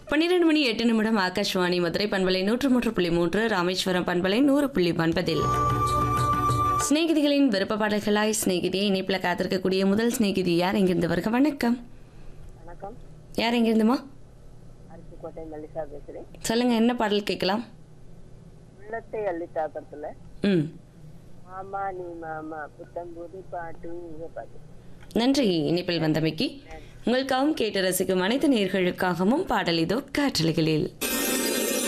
பன்னிரண்டு மணி எட்டு நிமிடம் ஆகாஷ்வாணி மதுரை பண்பலை நூற்று மூன்று புள்ளி மூன்று ராமேஸ்வரம் பண்பலை நூறு புள்ளி ஒன்பதில் சிநேகிதிகளின் விருப்ப பாடல்களாய் சிநேகிதியை இணைப்பில் காத்திருக்கக்கூடிய முதல் சிநேகிதி யார் எங்கிருந்து வருக வணக்கம் வணக்கம் யார் எங்கிருந்துமா அரிசிக்கோட்டை மல்லிகா பேசுறேன் சொல்லுங்க என்ன பாடல் கேட்கலாம் உள்ளத்தை அள்ளி தாக்கத்துல ம் மாமா நீ மாமா புத்தம்புது பாட்டு இங்க பாட்டு நன்றி இணைப்பில் வந்தமைக்கு உங்களுக்காகவும் கேட்டு ரசிக்கும் அனைத்து நேர்களுக்காகவும் பாடல் இதோ காற்றலைகளில்